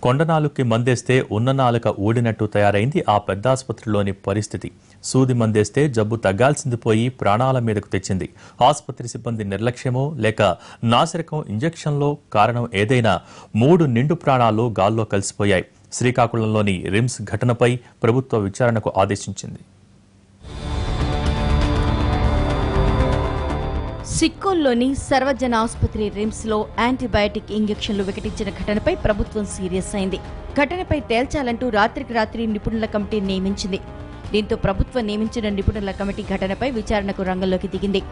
కొండనాలుకి మందేస్తే ఉన్న నాలుక ఊడినట్టు తయారైంది ఆ పెద్ద ఆసుపత్రిలోని పరిస్థితి సూది మందేస్తే జబ్బు తగ్గాల్సింది పోయి ప్రాణాల మీదకు తెచ్చింది ఆసుపత్రి సిబ్బంది నిర్లక్ష్యమో లేక నాసిరకం ఇంజెక్షన్లో కారణం ఏదైనా మూడు నిండు ప్రాణాలు గాల్లో కలిసిపోయాయి శ్రీకాకుళంలోని రిమ్స్ ఘటనపై ప్రభుత్వ విచారణకు ఆదేశించింది సిక్కోల్లోని సర్వజన ఆసుపత్రి రిమ్స్ లో యాంటీబయాటిక్ ఇంజెక్షన్లు వికటించిన ఘటనపై ప్రభుత్వం సీరియస్ అయింది ఘటనపై తేల్చాలంటూ రాత్రికి రాత్రి నిపుణుల కమిటీ నియమించింది దీంతో ప్రభుత్వం నియమించిన నిపుణుల కమిటీ ఘటనపై విచారణకు రంగంలోకి దిగింది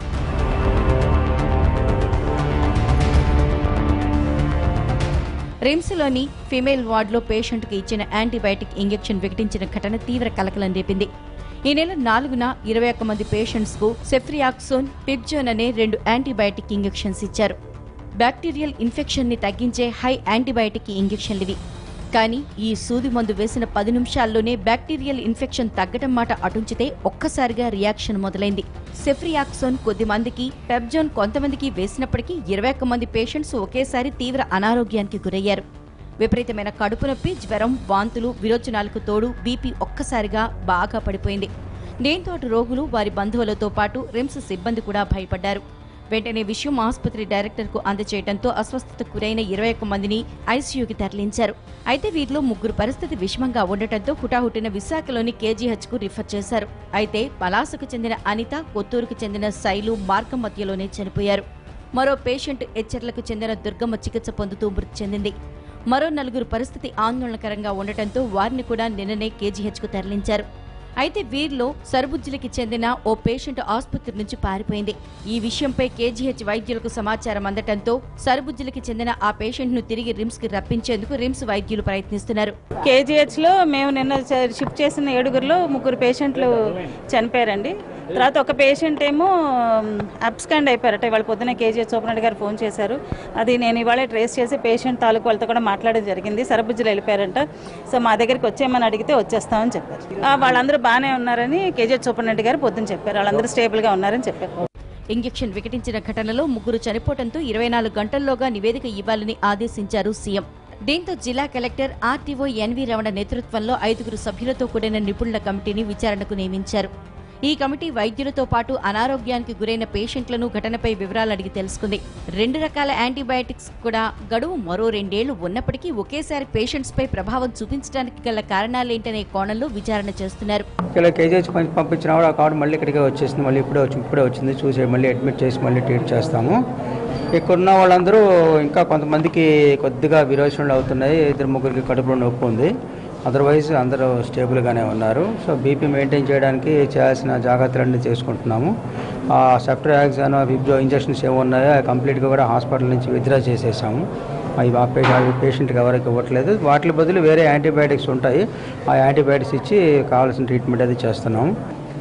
రిమ్స్లోని ఫిమేల్ వార్డులో పేషెంట్కు ఇచ్చిన యాంటీబయాటిక్ ఇంజెక్షన్ వికటించిన ఘటన తీవ్ర కలకలం రేపింది ఈ నెల నాలుగున ఇరవై ఒక్క మంది పేషెంట్స్ కు సెఫ్రియాక్సోన్ పిప్జోన్ అనే రెండు యాంటీబయాటిక్ ఇంజెక్షన్స్ ఇచ్చారు బ్యాక్టీరియల్ ఇన్ఫెక్షన్ ని తగ్గించే హై యాంటీబయాటిక్ ఇంజెక్షన్లు ఇవి కానీ ఈ సూది మందు వేసిన పది నిమిషాల్లోనే బ్యాక్టీరియల్ ఇన్ఫెక్షన్ తగ్గడం మాట అటుంచితే ఒక్కసారిగా రియాక్షన్ మొదలైంది సెఫ్రియాక్సోన్ కొద్ది మందికి పెప్జోన్ కొంతమందికి వేసినప్పటికీ ఇరవై ఒక్క మంది పేషెంట్స్ ఒకేసారి తీవ్ర అనారోగ్యానికి గురయ్యారు విపరీతమైన కడుపు నొప్పి జ్వరం వాంతులు విరోచనాలకు తోడు బీపీ ఒక్కసారిగా బాగా పడిపోయింది దీంతో అటు రోగులు వారి బంధువులతో పాటు రిమ్స్ సిబ్బంది కూడా భయపడ్డారు వెంటనే విషయం ఆసుపత్రి డైరెక్టర్కు అందజేయడంతో అస్వస్థతకు గురైన ఇరవై ఒక్క మందిని ఐసీయూకి తరలించారు అయితే వీరిలో ముగ్గురు పరిస్థితి విషమంగా ఉండటంతో హుటాహుటిన విశాఖలోని కేజీహెచ్కు రిఫర్ చేశారు అయితే పలాసకు చెందిన అనిత కొత్తూరుకు చెందిన శైలు మార్గం మధ్యలోనే చనిపోయారు మరో పేషెంట్ ఎచ్చర్లకు చెందిన దుర్గమ్మ చికిత్స పొందుతూ మృతి చెందింది మరో నలుగురు పరిస్థితి ఆందోళనకరంగా ఉండటంతో వారిని కూడా నిన్ననే కేజీహెచ్కు తరలించారు అయితే వీరిలో సరుబుజ్జిలికి చెందిన ఓ పేషెంట్ ఆసుపత్రి నుంచి పారిపోయింది ఈ విషయంపై కేజీహెచ్ వైద్యులకు సమాచారం అందటంతో సరుబుజ్జిలికి చెందిన ఆ పేషెంట్ ను తిరిగి రిమ్స్ కి రప్పించేందుకు రిమ్స్ వైద్యులు ప్రయత్నిస్తున్నారు కేజీహెచ్ లో మేము నిన్న చ- షిఫ్ట్ చేసిన ఏడుగురిలో ముగ్గురు పేషెంట్లు చనిపోయారండి తర్వాత ఒక పేషెంట్ ఏమో అబ్స్కాండ్ అయిపోయారట ఇవాళ పొద్దున కేజీహెచ్ సూపరింటెండెంట్ గారు ఫోన్ చేశారు అది నేను ఇవాళ ట్రేస్ చేసి పేషెంట్ తాలూకు వాళ్ళతో కూడా మాట్లాడడం జరిగింది సరబుజ్జులు వెళ్ళిపోయారంట సో మా దగ్గరికి వచ్చేయమని అడిగితే వచ్చేస్తామని చెప్పారు ఆ, వాళ్ళందరూ బాగానే ఉన్నారని కేజీహెచ్ సూపరింటెండెంట్ గారు పొద్దున చెప్పారు వాళ్ళందరూ స్టేబుల్గా ఉన్నారని చెప్పారు ఇంజెక్షన్ వికటించిన ఘటనలో ముగ్గురు చనిపోవడంతో ఇరవై నాలుగు గంటల్లోగా నివేదిక ఇవ్వాలని ఆదేశించారు సీఎం దీంతో జిల్లా కలెక్టర్ ఆర్టీఓ ఎన్వి రమణ నేతృత్వంలో ఐదుగురు సభ్యులతో కూడిన నిపుణుల కమిటీని విచారణకు నియమించారు ఈ కమిటీ వైద్యులతో పాటు అనారోగ్యానికి గురైన పేషెంట్లను ఘటనపై వివరాలు అడిగి తెలుసుకుంది రెండు రకాల యాంటీబయాటిక్స్ కూడా గడువు మరో రెండేళ్లు ఉన్నప్పటికీ ఒకేసారి పేషెంట్స్ పై ప్రభావం చూపించడానికి గల కారణాలేంటనే కోణంలో విచారణ చేస్తున్నారు ఇలా కేజీహెచ్ పంపి పంపించిన కూడా ఆ కార్డు మళ్ళీ ఇక్కడికే వచ్చేసింది మళ్ళీ ఇప్పుడే వచ్చి ఇప్పుడే వచ్చింది చూసి మళ్ళీ అడ్మిట్ చేసి మళ్ళీ ట్రీట్ చేస్తాము ఇక్కడ ఉన్న వాళ్ళందరూ ఇంకా కొంతమందికి కొద్దిగా విరోచనలు అవుతున్నాయి ఇద్దరు ముగ్గురికి కడుపులో నొప్పి ఉంది అదర్వైజ్ అందరూ స్టేబుల్గానే ఉన్నారు సో బీపీ మెయింటైన్ చేయడానికి చేయాల్సిన జాగ్రత్తలన్నీ చేసుకుంటున్నాము ఆ సెప్ట్రాక్సాన్ విబ్జో ఇంజెక్షన్స్ ఏమి ఉన్నాయో అవి కంప్లీట్గా కూడా హాస్పిటల్ నుంచి విత్డ్రా చేసేసాము అవి ఆ పే- అవి పేషెంట్కి ఎవరికి ఇవ్వట్లేదు వాటి బదులు వేరే యాంటీబయాటిక్స్ ఉంటాయి ఆ యాంటీబయాటిక్స్ ఇచ్చి కావాల్సిన ట్రీట్మెంట్ అది చేస్తున్నాము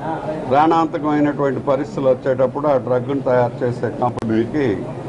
ప్రాణాంతకమైనటువంటి పరిస్థితులు వచ్చేటప్పుడు ఆ డ్రగ్ను తయారు చేసే కంపెనీకి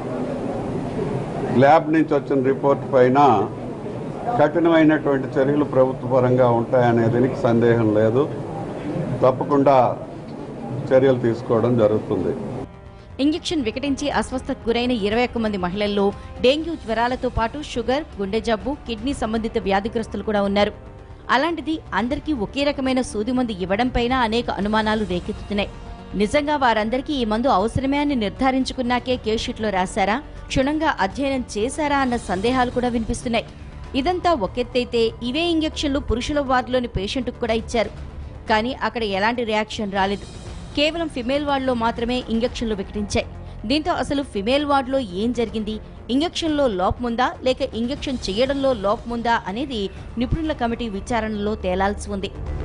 ల్యాబ్ నుంచి వచ్చిన రిపోర్ట్ పైన కఠినమైనటువంటి చర్యలు ప్రభుత్వ పరంగా ఉంటాయనే దీనికి సందేహం లేదు తప్పకుండా చర్యలు తీసుకోవడం జరుగుతుంది ఇంజెక్షన్ వికటించి అస్వస్థతకు గురైన ఇరవై ఒక్క మంది మహిళల్లో డెంగ్యూ జ్వరాలతో పాటు షుగర్ గుండె జబ్బు కిడ్నీ సంబంధిత వ్యాధిగ్రస్తులు కూడా ఉన్నారు అలాంటిది అందరికీ ఒకే రకమైన సూది మందు ఇవ్వడంపైన అనేక అనుమానాలు రేకెత్తుతున్నాయి నిజంగా వారందరికీ ఈ మందు అవసరమే అని నిర్ధారించుకున్నాకే కేస్ షీట్లో రాశారా క్షుణ్ణంగా అధ్యయనం చేశారా అన్న సందేహాలు కూడా వినిపిస్తున్నాయి ఇదంతా ఒకెత్తైతే ఇవే ఇంజెక్షన్లు పురుషుల వార్డులోని పేషెంట్కు కూడా ఇచ్చారు కానీ అక్కడ ఎలాంటి రియాక్షన్ రాలేదు కేవలం ఫిమేల్ వార్డులో మాత్రమే ఇంజెక్షన్లు వికటించాయి దీంతో అసలు ఫిమేల్ వార్డులో ఏం జరిగింది ఇంజెక్షన్లో లోపముందా లేక ఇంజెక్షన్ చేయడంలో లోపముందా అనేది నిపుణుల కమిటీ విచారణలో తేలాల్సి ఉంది